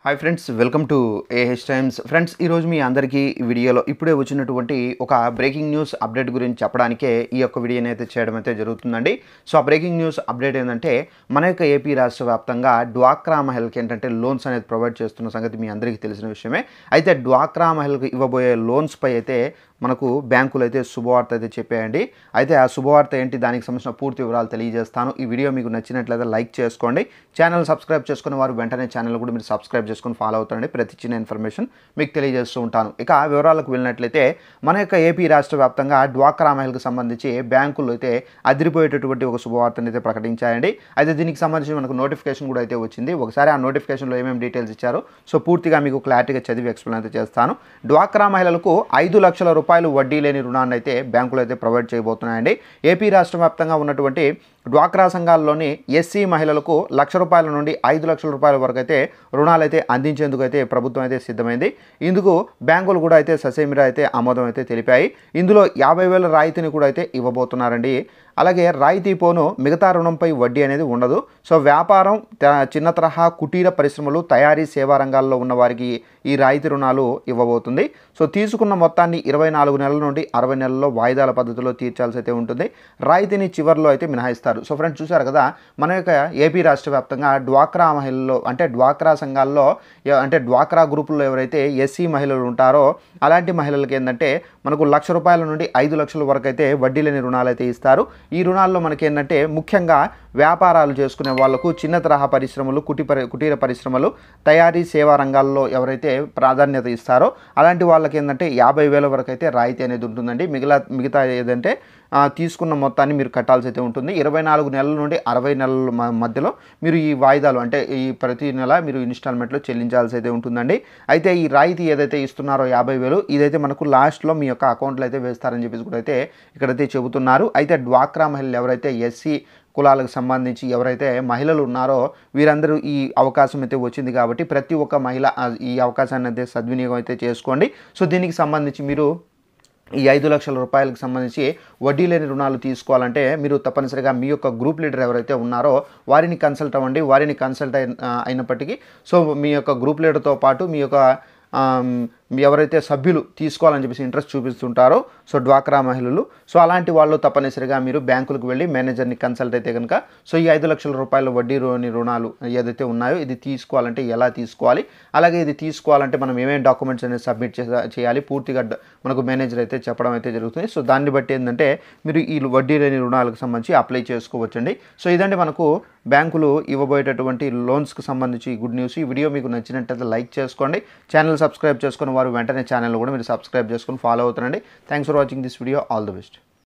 hi friends welcome to A H times friends ఈరోజు మీ అందరికీ ఈ వీడియోలో ఇప్పుడే వచ్చినటువంటి ఒక బ్రేకింగ్ న్యూస్ అప్డేట్ గురించి చెప్పడానికే ఈ యొక్క వీడియోని అయితే చేయడం అయితే జరుగుతుందండి సో ఆ బ్రేకింగ్ న్యూస్ అప్డేట్ ఏంటంటే మన యొక్క ఏపీ రాష్ట్ర వ్యాప్తంగా డ్వాక్రా మహిళకి ఏంటంటే లోన్స్ అనేది ప్రొవైడ్ చేస్తున్న సంగతి మీ అందరికీ తెలిసిన విషయమే అయితే డ్వాక్రా మహిళకు ఇవ్వబోయే లోన్స్పై అయితే మనకు బ్యాంకులు అయితే శుభవార్త అయితే చెప్పాయండి అయితే ఆ శుభవార్త ఏంటి దానికి సంబంధించిన పూర్తి వివరాలు తెలియజేస్తాను ఈ వీడియో మీకు నచ్చినట్లయితే లైక్ చేసుకోండి ఛానల్ సబ్స్క్రైబ్ చేసుకున్న వారు వెంటనే ఛానల్ కూడా మీరు సబ్స్క్రైబ్ చేసుకుని ఫాలో అవుతారండి ప్రతి చిన్న ఇన్ఫర్మేషన్ మీకు తెలియజేస్తూ ఉంటాను ఇక ఆ వివరాలకు వెళ్ళినట్లయితే మన యొక్క ఏపీ రాష్ట్ర వ్యాప్తంగా డ్వాక్రా మహిళకు సంబంధించి బ్యాంకులు అయితే అదిరిపోయేటటువంటి ఒక శుభవార్తను అయితే ప్రకటించాయండి అయితే దీనికి సంబంధించి మనకు నోటిఫికేషన్ కూడా అయితే వచ్చింది ఒకసారి ఆ నోటిఫికేషన్లో ఏమేమి డీటెయిల్స్ ఇచ్చారో సో పూర్తిగా మీకు క్లారిటీగా చదివి ఎక్స్ప్లెయిన్ అయితే చేస్తాను డ్వాక్రా మహిళలకు ఐదు లక్షల రూపాయలు వడ్డీ లేని రుణాన్ని అయితే బ్యాంకులు అయితే ప్రొవైడ్ చేయబోతున్నాయండి ఏపీ రాష్ట్ర వ్యాప్తంగా ఉన్నటువంటి డ్వాక్రా సంఘాల్లోని ఎస్సీ మహిళలకు లక్ష రూపాయల నుండి ఐదు లక్షల రూపాయల వరకు అయితే రుణాలు అయితే అందించేందుకు అయితే ప్రభుత్వం అయితే సిద్ధమైంది ఇందుకు బ్యాంకులు కూడా అయితే ససేమిరా అయితే ఆమోదం అయితే తెలిపాయి ఇందులో యాభై వేల రాయితీని కూడా అయితే ఇవ్వబోతున్నారండి అలాగే రాయితీ పోను మిగతా రుణంపై వడ్డీ అనేది ఉండదు సో వ్యాపారం త- చిన్న తరహా కుటీర పరిశ్రమలు తయారీ సేవా రంగాల్లో ఉన్న వారికి ఈ రాయితీ రుణాలు ఇవ్వబోతుంది సో తీసుకున్న మొత్తాన్ని ఇరవై నాలుగు నెలల నుండి అరవై నెలల్లో వాయిదాల పద్ధతిలో తీర్చాల్సి అయితే ఉంటుంది రాయితీని చివరిలో అయితే మినహాయిస్తారు సో ఫ్రెండ్స్ చూసారు కదా మన యొక్క ఏపీ రాష్ట్ర వ్యాప్తంగా డ్వాక్రా మహిళల్లో అంటే డ్వాక్రా సంఘాల్లో ఎ- అంటే డ్వాక్రా గ్రూపుల్లో ఎవరైతే ఎస్సీ మహిళలు ఉంటారో అలాంటి మహిళలకి ఏంటంటే మనకు లక్ష రూపాయల నుండి ఐదు లక్షల వరకు అయితే వడ్డీ లేని రుణాలు అయితే ఇస్తారు ఈ రుణాల్లో మనకి ఏంటంటే ముఖ్యంగా వ్యాపారాలు చేసుకునే వాళ్లకు చిన్న తరహా పరిశ్రమలు కుటి పరి కుటీర పరిశ్రమలు తయారీ సేవా రంగాల్లో ఎవరైతే ప్రాధాన్యత ఇస్తారో అలాంటి వాళ్ళకి ఏంటంటే యాభై వేల వరకు అయితే రాయితీ అనేది ఉంటుందండి మిగిలిన మిగతా ఏదంటే ఆ, తీసుకున్న మొత్తాన్ని మీరు కట్టాల్సి అయితే ఉంటుంది ఇరవై నాలుగు నెలల నుండి అరవై నెలల మ- మధ్యలో మీరు ఈ వాయిదాలు అంటే ఈ ప్రతి నెల మీరు ఇన్స్టాల్మెంట్లో చెల్లించాల్సి అయితే ఉంటుందండి అయితే ఈ రాయితీ ఏదైతే ఇస్తున్నారో యాభై వేలు ఇదైతే మనకు లాస్ట్లో మీ యొక్క అకౌంట్లో అయితే వేస్తారని చెప్పేసి కూడా అయితే ఇక్కడైతే చెబుతున్నారు అయితే డ్వాక్రా మహిళలు ఎవరైతే ఎస్సీ కులాలకు సంబంధించి ఎవరైతే మహిళలు ఉన్నారో వీరందరూ ఈ అవకాశం అయితే వచ్చింది కాబట్టి ప్రతి ఒక్క మహిళ ఆ, ఈ అవకాశాన్ని అయితే సద్వినియోగం అయితే చేసుకోండి సో దీనికి సంబంధించి మీరు ఈ ఐదు లక్షల రూపాయలకు సంబంధించి వడ్డీ లేని రుణాలు తీసుకోవాలంటే మీరు తప్పనిసరిగా మీ యొక్క గ్రూప్ లీడర్ ఎవరైతే ఉన్నారో వారిని కన్సల్ట్ అవ్వండి వారిని కన్సల్ట్ అయిన ఆ, అయినప్పటికీ సో మీ యొక్క గ్రూప్ లీడర్తో పాటు మీ యొక్క ఆమ్, ఎవరైతే సభ్యులు తీసుకోవాలని చెప్పేసి ఇంట్రెస్ట్ చూపిస్తుంటారో సో డ్వాక్రా మహిళలు సో అలాంటి వాళ్ళు తప్పనిసరిగా మీరు బ్యాంకులకు వెళ్ళి మేనేజర్ని కన్సల్ట్ అయితే కనుక సో ఈ ఐదు లక్షల రూపాయల వడ్డీ లోని రుణాలు ఏదైతే ఉన్నాయో ఇది తీసుకోవాలంటే ఎలా తీసుకోవాలి అలాగే ఇది తీసుకోవాలంటే మనం ఏమేమి డాక్యుమెంట్స్ అనేది సబ్మిట్ చేసా చేయాలి పూర్తిగా డ- మనకు మేనేజర్ అయితే చెప్పడం అయితే జరుగుతుంది సో దాన్ని బట్టి ఏంటంటే మీరు ఈ వడ్డీ లేని రుణాలకు సంబంధించి అప్లై చేసుకోవచ్చండి సో ఇదండి మనకు బ్యాంకులు ఇవ్వబోయేటటువంటి లోన్స్కి సంబంధించి గుడ్ న్యూస్ ఈ వీడియో మీకు నచ్చినట్లయితే లైక్ చేసుకోండి ఛానల్ సబ్స్క్రైబ్ చేసుకుని వారు వెంటనే ఛానల్ కూడా మీరు సబ్స్క్రైబ్ చేసుకుని ఫాలో అవుతారండి thanks for watching this video all the best